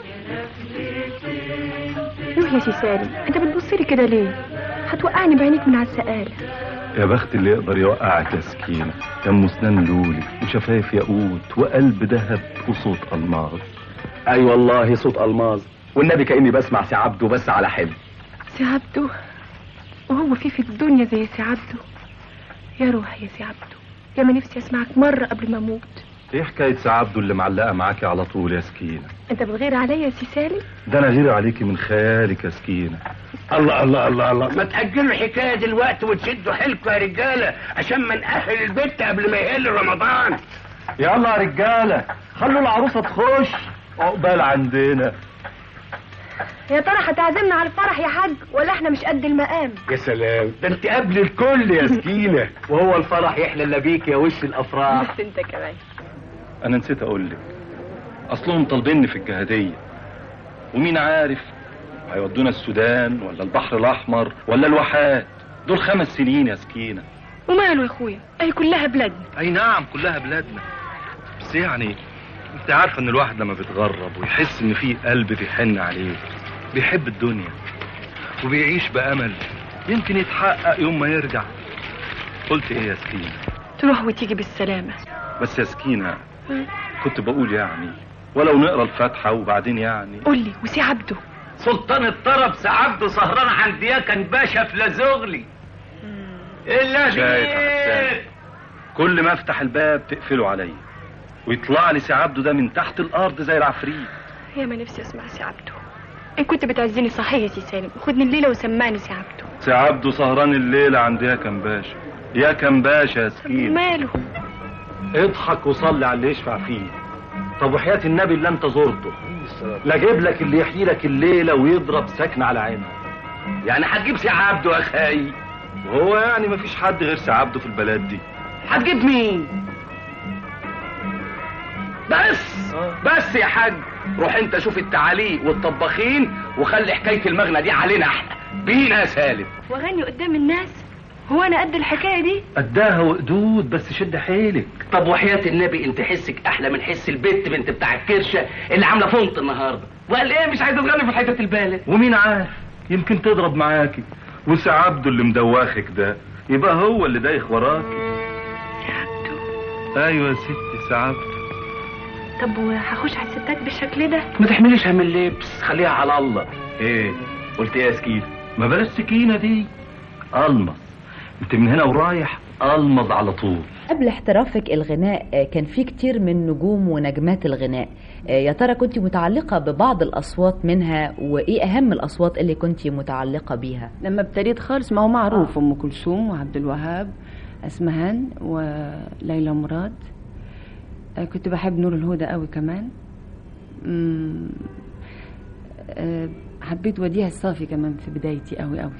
روح يا سي سالم انت بتبصلي كده ليه هتوقعني بعينيك من على السقالة يا بخت اللي يقدر يوقعك يا سكينة يا ام اسنان لولي وشفايف ياقوت وقلب ذهب وصوت الماظ اي أيوة والله صوت الماظ والنبي كاني بسمع سي عبده بس على حلم سي عبده وهو في في الدنيا زي سي عبده يا روح يا سي عبده يا ما نفسي اسمعك مرة قبل ما اموت ايه حكاية سي عبده اللي معلقة معاكي على طول يا سكينة انت بتغير عليا يا سي سالم ده انا غير عليكي من خيالك يا سكينة الله الله الله الله ما تأجلوا الحكاية دلوقتي وتشدوا حيلكم يا رجالة عشان ما نأهل البيت قبل ما يهل رمضان يلا يا رجالة خلوا العروسة تخش عقبال عندنا يا ترى هتعزمنا على الفرح يا حاج ولا احنا مش قد المقام يا سلام ده انت قبل الكل يا سكينة وهو الفرح يحلى الا بيك يا وش الافراح بس انت كمان انا نسيت اقول لك اصلهم طالبيني في الجهادية ومين عارف هيودونا السودان ولا البحر الاحمر ولا الواحات دول خمس سنين يا سكينة وماله يا اخويا اهي كلها بلادنا اي نعم كلها بلادنا بس يعني انت عارفه ان الواحد لما بيتغرب ويحس ان في قلب بيحن عليه بيحب الدنيا وبيعيش بامل يمكن يتحقق يوم ما يرجع قلت ايه يا سكينه تروح وتيجي بالسلامة بس يا سكينه كنت بقول يعني ولو نقرا الفاتحه وبعدين يعني قول لي وسي عبده سلطان الطرب سي عبده سهران عند كان باشا في لازغلي الا شايف يا حسان كل ما افتح الباب تقفله عليا ويطلع لي سي عبده ده من تحت الارض زي العفريت يا ما نفسي اسمع سي عبده ان كنت بتعزني صحيح يا سي سالم خدني الليلة وسمعني سي عبده سي عبده سهران الليله عند يا كان باشا يا كان باشا يا سكين ماله اضحك وصلي على اللي يشفع فيه طب وحياة النبي اللي انت زرته لا جيب لك اللي يحيي لك الليلة ويضرب سكن على عينها يعني هتجيب سي عبده يا خاي وهو يعني مفيش حد غير سي عبده في البلد دي هتجيب مين بس بس يا حاج روح انت شوف التعاليق والطباخين وخلي حكاية المغنى دي علينا احنا بينا يا سالم واغني قدام الناس هو انا قد الحكاية دي قدها وقدود بس شد حيلك طب وحياة النبي انت حسك احلى من حس البت بنت بتاع الكرشة اللي عاملة فونت النهاردة وقال ايه مش عايزة تغني في الحتة البالة ومين عارف يمكن تضرب معاكي وسي عبده اللي مدواخك ده يبقى هو اللي دايخ وراكي ايوه يا ستي سي عبده طب وهخش على الستات بالشكل ده ما تحمليش هم اللبس خليها على الله ايه قلت ايه يا سكينة ما بلاش سكينة دي المظ انت من هنا ورايح المظ على طول قبل احترافك الغناء آه، كان في كتير من نجوم ونجمات الغناء آه، يا ترى كنت متعلقة ببعض الأصوات منها وإيه أهم الأصوات اللي كنت متعلقة بيها لما ابتديت خالص ما هو معروف ام كلثوم وعبد الوهاب اسمهان وليلى مراد آه، كنت بحب نور الهدى قوي كمان مم، آه، حبيت وديع الصافي كمان في بدايتي قوي قوي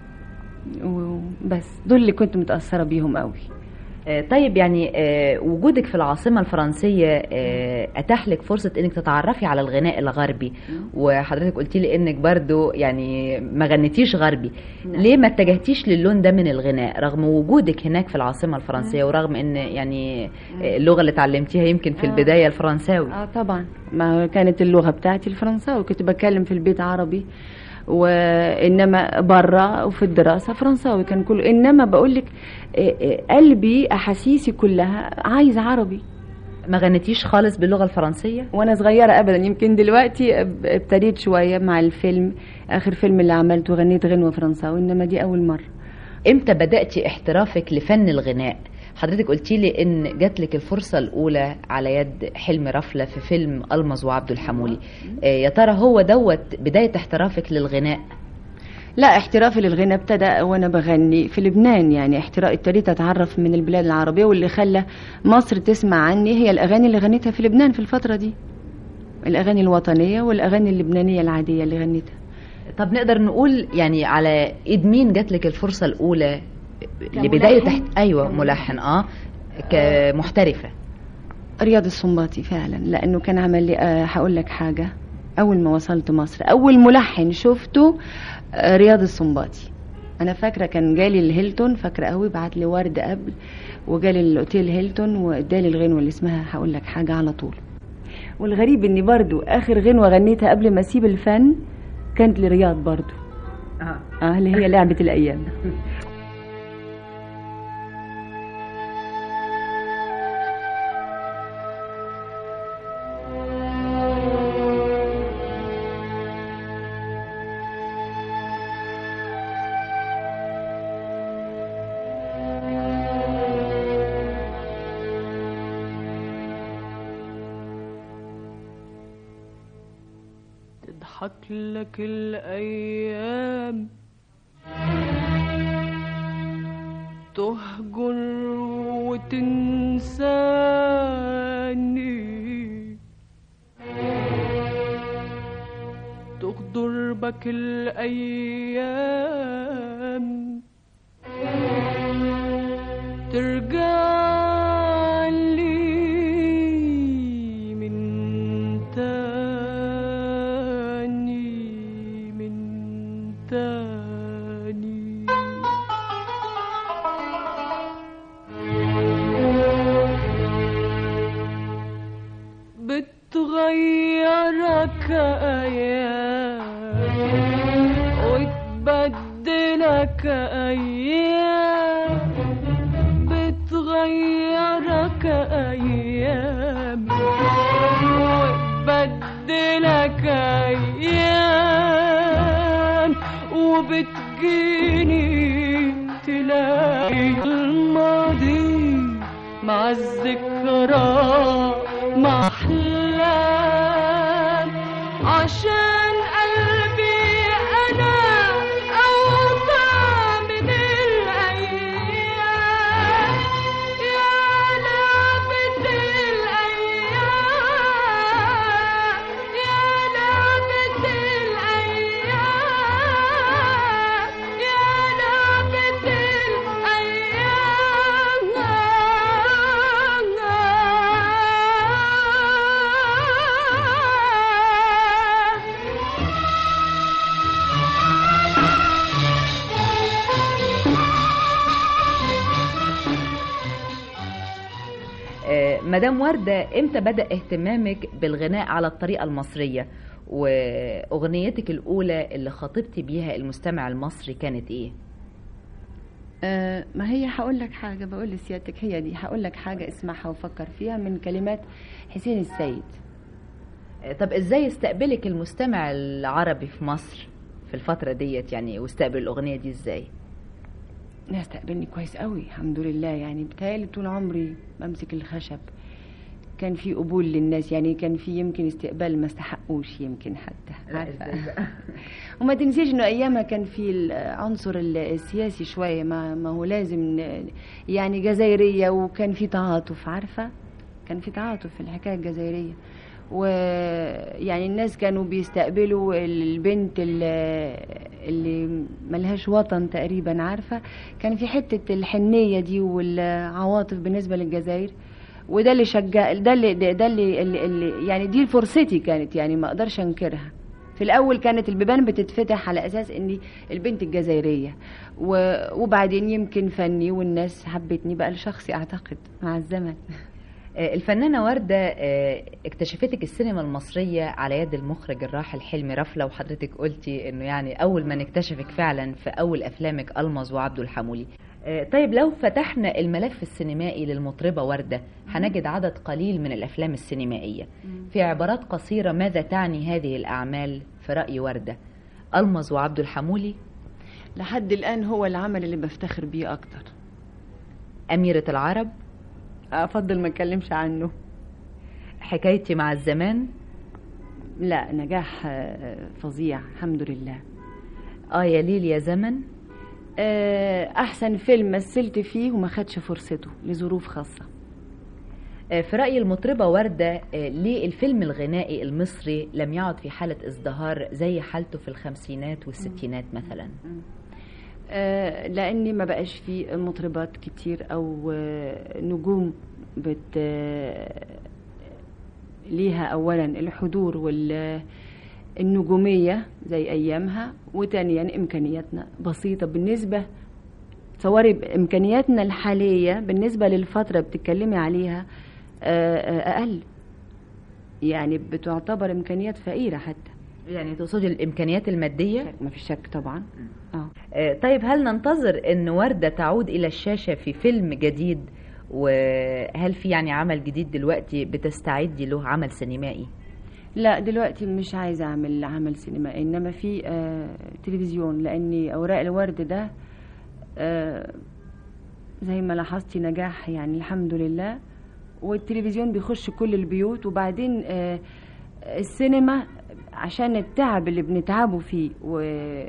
وبس دول اللي كنت متأثرة بيهم قوي آه، طيب يعني آه، وجودك في العاصمة الفرنسية آه، أتاح لك فرصة إنك تتعرفي على الغناء الغربي وحضرتك قلتي لي إنك برضو يعني ما غنيتيش غربي نعم. ليه ما اتجهتيش للون ده من الغناء رغم وجودك هناك في العاصمة الفرنسية ورغم إن يعني آه، اللغة اللي اتعلمتيها يمكن في آه. البداية الفرنساوي اه طبعا ما كانت اللغه بتاعتي الفرنساوي كنت بتكلم في البيت عربي وانما بره وفي الدراسه فرنساوي كان كله انما بقول لك قلبي احاسيسي كلها عايز عربي ما غنيتيش خالص باللغة الفرنسية وانا صغيره ابدا يمكن دلوقتي اب- ابتديت شويه مع الفيلم اخر فيلم اللي عملته غنيت غنوه فرنساوي انما دي اول مره امتى بدأتي احترافك لفن الغناء حضرتك قلتي لي ان جات لك الفرصة الأولى على يد حلمي رفلة في فيلم ألمظ وعبد الحمولي آه، يا ترى هو دوت بداية احترافك للغناء لا احترافي للغنى ابتدى وانا بغني في لبنان يعني احتراف ابتديت اتعرف من البلاد العربيه واللي خلى مصر تسمع عني هي الاغاني اللي غنيتها في لبنان في الفتره دي الاغاني الوطنيه والاغاني اللبنانيه العاديه اللي غنيتها طب نقدر نقول يعني على ايد مين جات لك الفرصة الأولى لبداية تحت أيوة ملحن اه كمحترفة رياض السنباطي فعلا لانه كان عمل لي آه، هقول لك حاجه اول ما وصلت مصر اول ملحن شفته آه، رياض السنباطي انا فاكره كان جالي الهيلتون فاكره قوي بعت لي ورد قبل وجالي الاوتيل هيلتون وادالي الغنوه اللي اسمها هقول لك حاجه على طول والغريب اني برضو اخر غنوه غنيتها قبل ما اسيب الفن كانت لرياض برضو اه اه اللي هي لعبه الايام تضحك لك الأيام تهجر وتنساني تغدر بك الأيام ترجع لي من تاني من تاني بتغيرك أيام وتبدلك أيام بتغيرك أيام وتبدلك أيام وبتجيني تلاقي الماضي مع الذكرى مع أحلام عشان قلبي أنا أوفى من الأيام يا لعبة الأيام يا لعبة الأيام يا لعبة الأيام آه، مدام وردة امتى بدأ اهتمامك بالغناء على الطريقة المصرية واغنيتك الاولى اللي خاطبتي بيها المستمع المصري كانت ايه آه ما هي هقول لك حاجة بقول لسيادتك هي دي هقول لك حاجة اسمعها وفكر فيها من كلمات حسين السيد آه، طب ازاي استقبلك المستمع العربي في مصر في الفترة ديت يعني واستقبل الاغنية دي ازاي ناس استقبلني كويس قوي الحمد لله يعني بتهيألي طول عمري بمسك الخشب كان في قبول للناس يعني كان في يمكن استقبال ما استحقوش يمكن حتى لا، عارفة إزاي بقى؟ وما تنسيش انه ايامها كان في العنصر السياسي شويه ما, ما هو لازم ن- يعني جزائريه وكان في تعاطف عارفه كان في تعاطف في الحكايه الجزائريه ويعني الناس كانوا بيستقبلوا البنت اللي, اللي ملهاش وطن تقريبا عارفه كان في حته الحنيه دي والعواطف بالنسبه للجزائر وده اللي شجع ده اللي ده ده اللي, اللي, اللي يعني دي فرصتي كانت يعني ما اقدرش انكرها في الاول كانت البيبان بتتفتح على اساس اني البنت الجزائريه و- وبعدين يمكن فني والناس حبتني بقى لشخصي اعتقد مع الزمن آه، الفنانة وردة آه، اكتشفتك السينما المصرية على يد المخرج الراحل حلمي رفلة وحضرتك قلتي انه يعني اول ما نكتشفك فعلا في اول افلامك المظ وعبده الحمولي آه، طيب لو فتحنا الملف السينمائي للمطربة وردة هنجد عدد قليل من الأفلام السينمائية في عبارات قصيرة ماذا تعني هذه الأعمال في رأي وردة ألمظ وعبد الحمولي لحد الآن هو العمل اللي بفتخر بيه أكتر أميرة العرب أفضل ما أتكلمش عنه حكايتي مع الزمان لا نجاح آه، فظيع الحمد لله آه يا ليل يا زمن آه، أحسن فيلم مثلت فيه وما خدش فرصته لظروف خاصة آه، في رأي المطربة وردة آه، ليه الفيلم الغنائي المصري لم يعد في حالة ازدهار زي حالته في الخمسينات والستينات مثلا آه، لأني ما بقاش في مطربات كتير أو آه، نجوم بت آه، ليها أولا الحضور وال النجومية زي أيامها وتانيا إمكانياتنا بسيطة بالنسبة تصوري بإمكانياتنا الحالية بالنسبة للفترة بتتكلمي عليها آه، آه، أقل يعني بتعتبر إمكانيات فقيرة حتى يعني تقصدي الإمكانيات المادية ما في شك طبعا آه. آه، طيب هل ننتظر أن وردة تعود إلى الشاشة في فيلم جديد وهل في يعني عمل جديد دلوقتي بتستعدي له عمل سينمائي لا دلوقتي مش عايزة أعمل عمل سينمائي إنما في آه تلفزيون لأني أوراق الورد ده آه زي ما لاحظتي نجاح يعني الحمد لله والتلفزيون بيخش كل البيوت وبعدين آه السينما عشان التعب اللي بنتعبه فيه و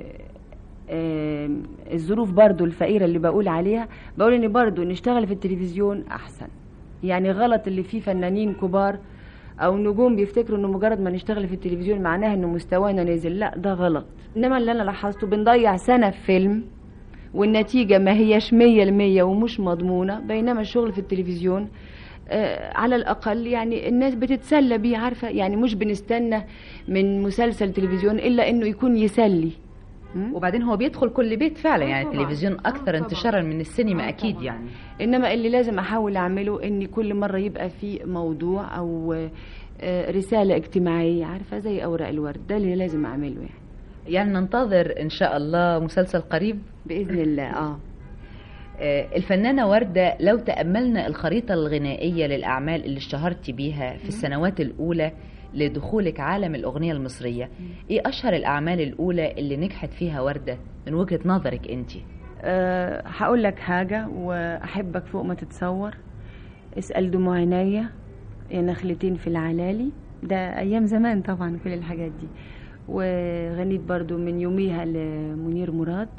آه، الظروف برضو الفقيرة اللي بقول عليها بقول ان برضو نشتغل في التلفزيون احسن يعني غلط اللي فيه فنانين كبار او نجوم بيفتكروا انه مجرد ما نشتغل في التلفزيون معناها انه مستوانا نزل لا ده غلط انما اللي انا لاحظته بنضيع سنة في فيلم والنتيجة ما هيش مية المية ومش مضمونة بينما الشغل في التلفزيون آه، على الأقل يعني الناس بتتسلى بيه عارفة يعني مش بنستنى من مسلسل تلفزيون إلا إنه يكون يسلي وبعدين هو بيدخل كل بيت فعلا يعني طبعاً. التلفزيون أكثر انتشارا من السينما أكيد يعني انما اللي لازم احاول اعمله ان كل مره يبقى في موضوع او آه، رساله اجتماعيه عارفه زي اوراق الورد ده اللي لازم اعمله يعني يعني ننتظر إن شاء الله مسلسل قريب باذن الله اه آه، الفنانة وردة لو تأملنا الخريطة الغنائية للأعمال اللي اشتهرت بيها في السنوات الأولى لدخولك عالم الأغنية المصرية إيه أشهر الأعمال الأولى اللي نجحت فيها وردة من وجهة نظرك أنت أه هقول لك حاجه واحبك فوق ما تتصور اسال دموع عينيا يا نخلتين في العلالي ده ايام زمان طبعا كل الحاجات دي وغنيت برضو من يوميها لمنير مراد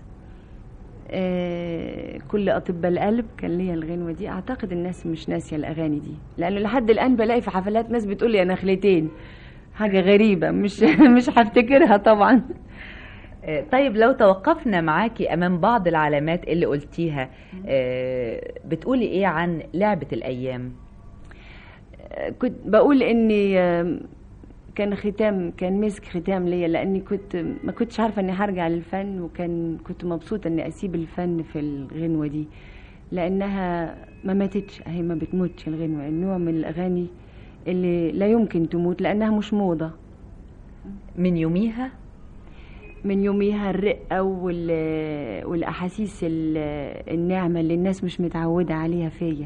آه، كل اطباء القلب كان ليا الغنوه دي اعتقد الناس مش ناسيه الاغاني دي لانه لحد الان بلاقي في حفلات ناس بتقول لي يا نخلتين حاجه غريبه مش مش هفتكرها طبعا آه، طيب لو توقفنا معاكي أمام بعض العلامات اللي قلتيها آه، بتقولي إيه عن لعبة الأيام كنت بقول اني آم، كان ختام كان مسك ختام ليا لاني كنت ما كنتش عارفه اني هرجع للفن وكان كنت مبسوطه اني اسيب الفن في الغنوه دي لانها ما ماتتش هي ما بتموتش الغنوه النوع من الاغاني اللي لا يمكن تموت لانها مش موضه من يوميها من يوميها الرقه وال- والاحاسيس ال- الناعمه اللي الناس مش متعوده عليها فيا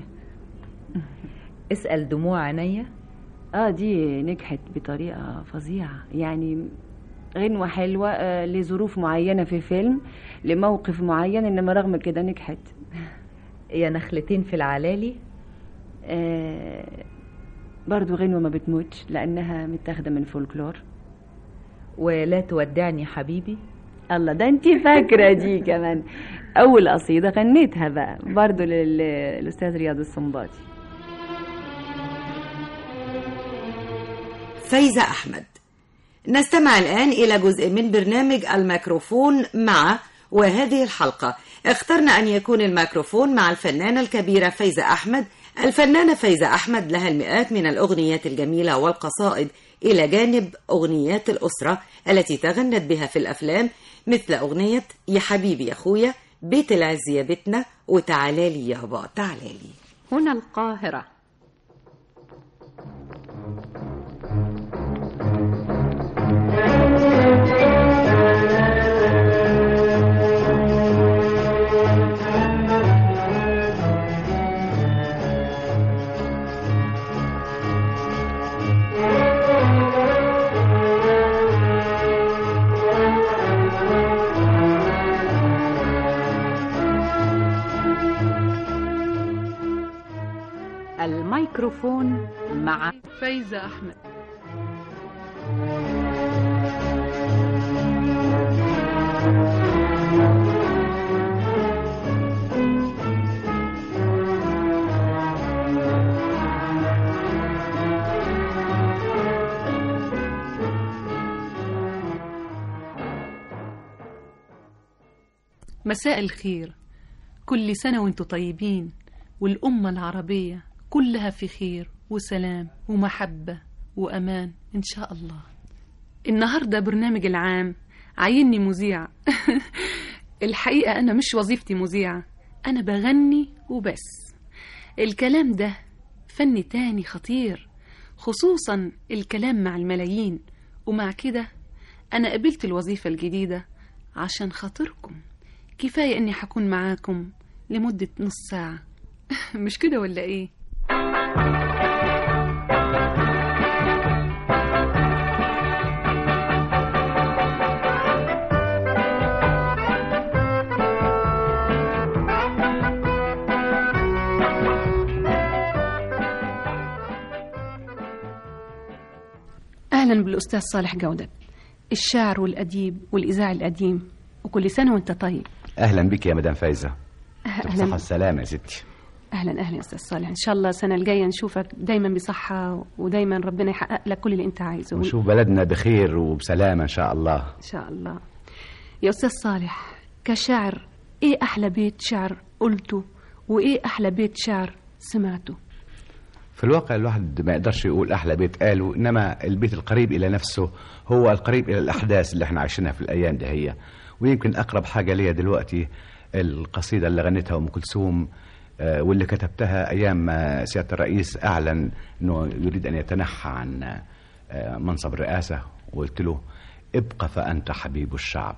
اسأل دموع عينيا اه دي نجحت بطريقة فظيعة يعني غنوة حلوة آه لظروف معينة في فيلم لموقف معين انما رغم كده نجحت يا نخلتين في العلالي آه برضو غنوة ما بتموتش لانها متاخدة من فولكلور ولا تودعني حبيبي الله ده انت فاكرة دي كمان اول قصيدة غنيتها بقى برضو لل- للاستاذ رياض السنباطي فايزة أحمد نستمع الآن إلى جزء من برنامج الميكروفون مع وهذه الحلقة اخترنا أن يكون الميكروفون مع الفنانة الكبيرة فايزة أحمد الفنانة فايزة أحمد لها المئات من الأغنيات الجميلة والقصائد إلى جانب أغنيات الأسرة التي تغنت بها في الأفلام مثل أغنية يا حبيبي يا أخويا بيت العز يا بيتنا وتعالالي يابا تعالالي هنا القاهرة الميكروفون مع فايزة أحمد مساء الخير كل سنة وانتم طيبين والأمة العربية كلها في خير وسلام ومحبة وأمان إن شاء الله النهاردة برنامج العام عيني مذيع الحقيقة أنا مش وظيفتي مذيعة أنا بغني وبس الكلام ده فن تاني خطير خصوصا الكلام مع الملايين ومع كده أنا قبلت الوظيفة الجديدة عشان خاطركم كفاية إني حكون معاكم لمدة نص ساعة مش كده ولا إيه؟ أهلا بالأستاذ صالح جودة الشاعر والأديب والإذاعي القديم وكل سنة وأنت طيب اهلا بك يا مدام فايزه أهلا صحة السلامة يا ستي أهلا أهلا يا أستاذ صالح إن شاء الله السنة الجاية نشوفك دايما بصحة ودايما ربنا يحقق لك كل اللي أنت عايزه ونشوف بلدنا بخير وبسلامة ان شاء الله إن شاء الله يا أستاذ صالح كشاعر إيه أحلى بيت شعر قلته وإيه أحلى بيت شعر سمعته في الواقع الواحد ما يقدرش يقول احلى بيت قاله انما البيت القريب الى نفسه هو القريب الى الاحداث اللي احنا عايشينها في الايام دي هي ويمكن اقرب حاجه ليا دلوقتي القصيده اللي غنتها ام كلثوم آه، واللي كتبتها ايام ما سياده الرئيس اعلن انه يريد ان يتنحى عن آه، منصب الرئاسه وقلت له ابقى فانت حبيب الشعب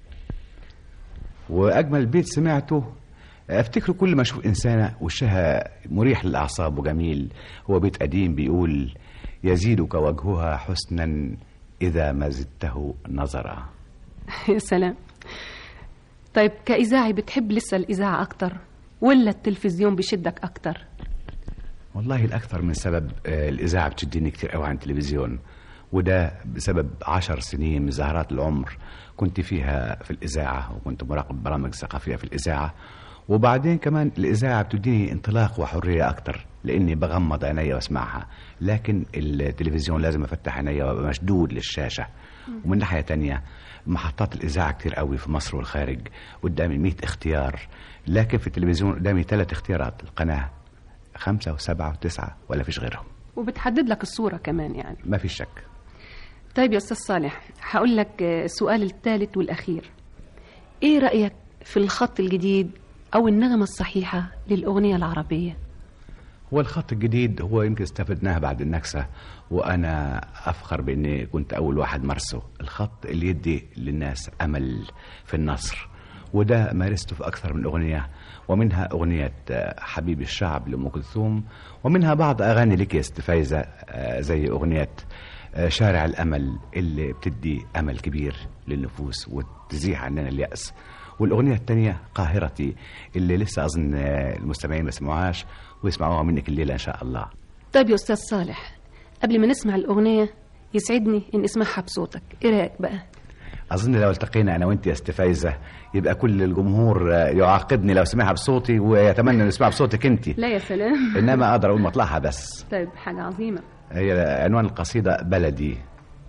واجمل بيت سمعته افتكر كل ما اشوف انسانه وشها مريح للاعصاب وجميل هو بيت قديم بيقول يزيدك وجهها حسنا اذا ما زدته نظرا يا سلام طيب كإذاعي بتحب لسه الإذاعة أكتر ولا التلفزيون بيشدك أكتر والله الاكثر من سبب آه، الاذاعه بتشدني كتير قوي عن التلفزيون وده بسبب عشر سنين من زهرات العمر كنت فيها في الاذاعه وكنت مراقب برامج ثقافيه في الاذاعه وبعدين كمان الاذاعه بتديني انطلاق وحريه اكتر لاني بغمض عيني واسمعها لكن التلفزيون لازم افتح عيني وابقى مشدود للشاشه ومن ناحيه تانية محطات الاذاعه كتير قوي في مصر والخارج قدامي 100 اختيار لكن في التلفزيون قدامي ثلاث اختيارات القناه خمسة وسبعة وتسعة ولا فيش غيرهم وبتحدد لك الصورة كمان يعني ما فيش شك طيب يا أستاذ صالح هقول لك آه، السؤال الثالث والأخير إيه رأيك في الخط الجديد أو النغمة الصحيحة للأغنية العربية هو الخط الجديد هو يمكن استفدناه بعد النكسة وأنا أفخر بإني كنت أول واحد مرسه الخط اللي يدي للناس أمل في النصر وده مارسته في أكثر من أغنية ومنها أغنية آه، حبيب الشعب لأم كلثوم ومنها بعض أغاني لك يا ست فايزة آه، زي أغنية آه، شارع الأمل اللي بتدي أمل كبير للنفوس وتزيح عننا اليأس والأغنية الثانية قاهرتي اللي لسه أظن آه، المستمعين ما سمعوهاش ويسمعوها منك الليلة إن شاء الله طيب يا أستاذ صالح قبل ما نسمع الأغنية يسعدني إن اسمعها بصوتك إيه رأيك بقى أظن لو التقينا أنا وأنت يا ست فايزة يبقى كل الجمهور آه، يعاقبني لو سمعها بصوتي ويتمنى أن يسمعها بصوتك أنت لا يا سلام إنما أقدر أقول مطلعها بس طيب حاجة عظيمة هي عنوان القصيدة بلدي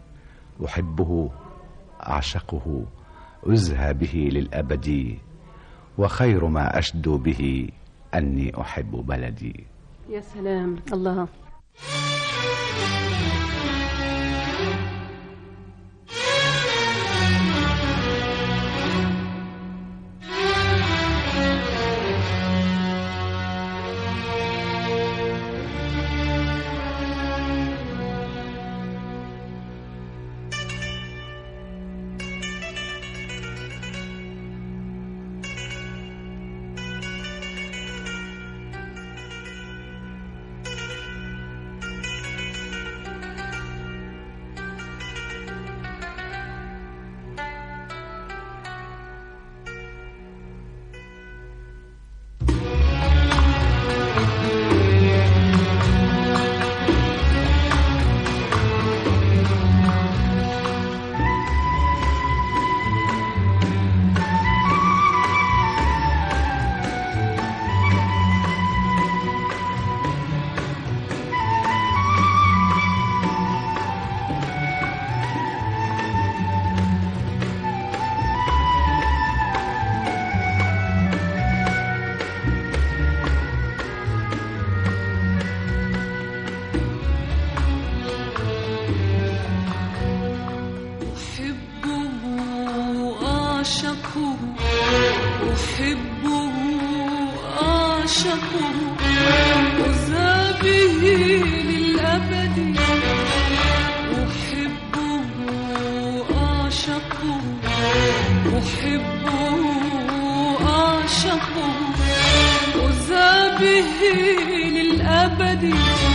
أحبه أعشقه أزهى به للأبد وخير ما أشدو به أني أحب بلدي يا سلام الله أحبه أعشقه أذابه للأبد أحبه أعشقه أحبه أعشقه أذابه للأبد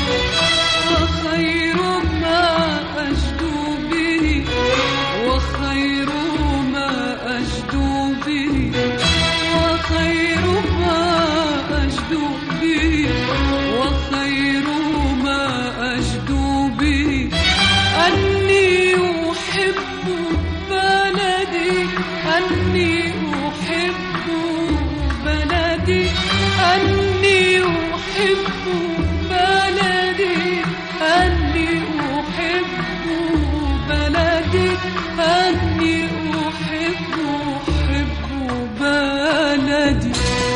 وخير ما أجدو به وخير ما أجدو به وخير ما أجدو به وخير ما أجدو به أني أحب بلدي أني أحب بلدي أني أحب بلدي أني أحب بلدي أني أحب أحب بلدي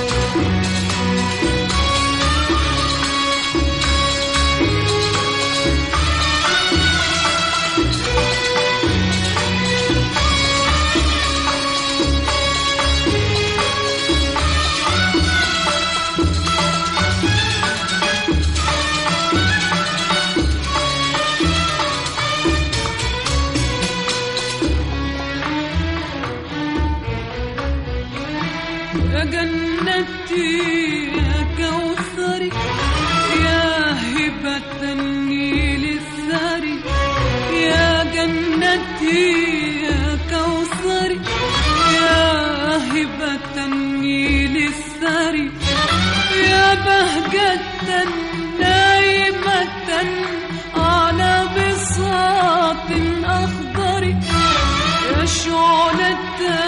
يا جنتي يا كوثري يا هبة النيل الثري يا جنتي يا كوثري يا هبة النيل الثري يا بهجة نايمة على بساط أخضر يا شعلة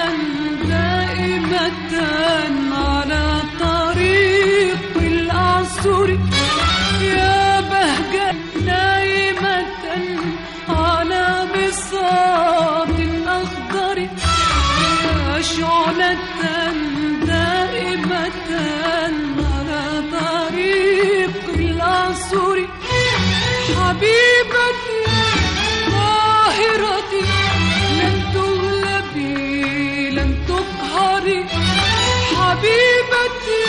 دائمة على طريق الأعصر يا بهجة نايمة على بساط أخضر يا شعلة دائمة على طريق الأعصر حبيبتي طاهرتي لن تغلبي لن تقهري حبيبتي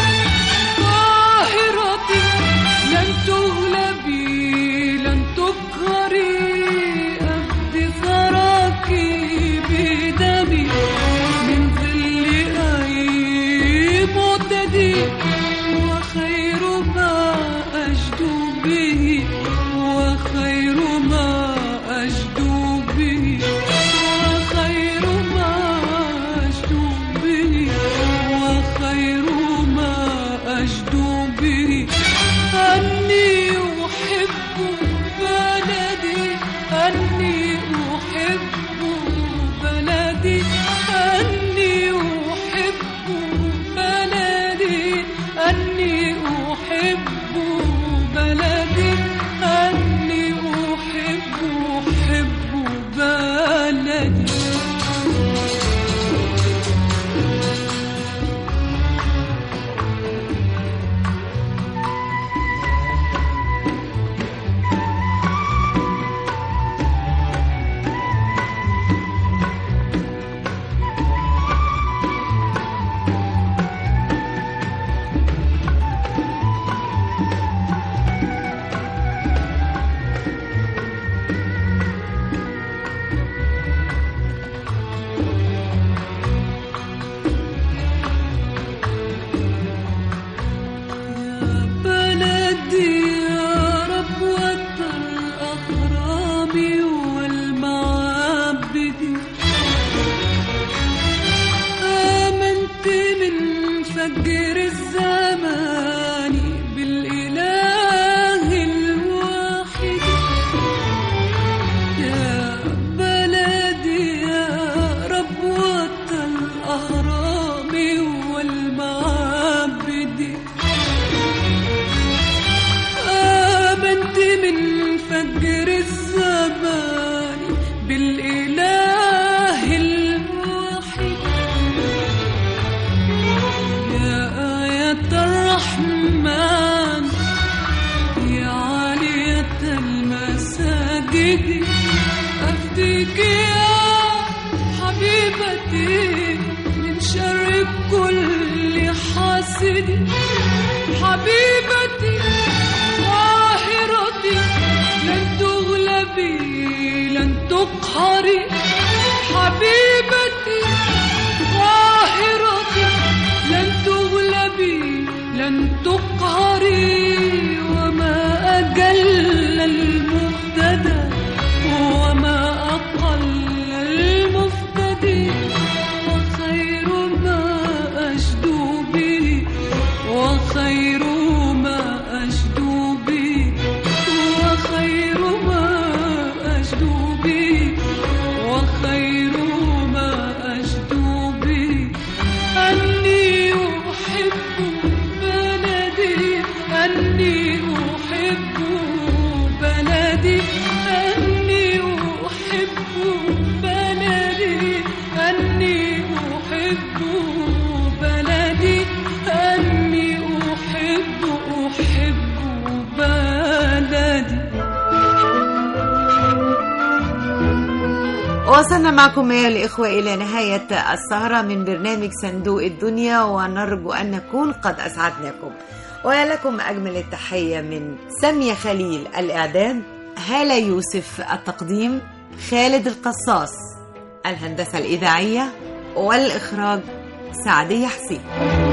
طاهرتي لن تغلبي لن تقهري أفدي ثراك بدمي من ظل أي معتدي وخير ما أجدو به وخير ما أجدو به وخير ما أجدو به وخير ما أجدو به أني أحب بلدي أني أحب بلدي أني أحب بلدي أني أحب بلدي أني أحب أحب بلدي بلدي يا ربوة الأهرام والمعابد آمنت من فجر الزمان بالإله الواحد يا بلدي يا ربوة الأهرام والمعابد آمنت من فجر الزمان بالإله الواحد يا آية الرحمن يا عالية المساجد أفديك يا حبيبتي من شر كل سيدي حبيبتي طاهرتي لن تغلبي لن تقهري حبيبتي طاهرتي لن تغلبي لن تقهري وما أجل المفتدى وما أقل المفتدي وخير ما أشدو به وخير ما أشدو به وخير ما أشدو به وخير ما أشدو به أني أحب بلدي أني أحب بلدي أني أحب بلدي أني أحب بلدي أني أحب أحب بلدي وصلنا معكم أيها الإخوة إلى نهاية السهرة من برنامج صندوق الدنيا ونرجو أن نكون قد أسعدناكم ولكم أجمل التحية من سامية خليل الإعداد هالة يوسف التقديم خالد القصاص الهندسة الإذاعية والإخراج سعدية حسين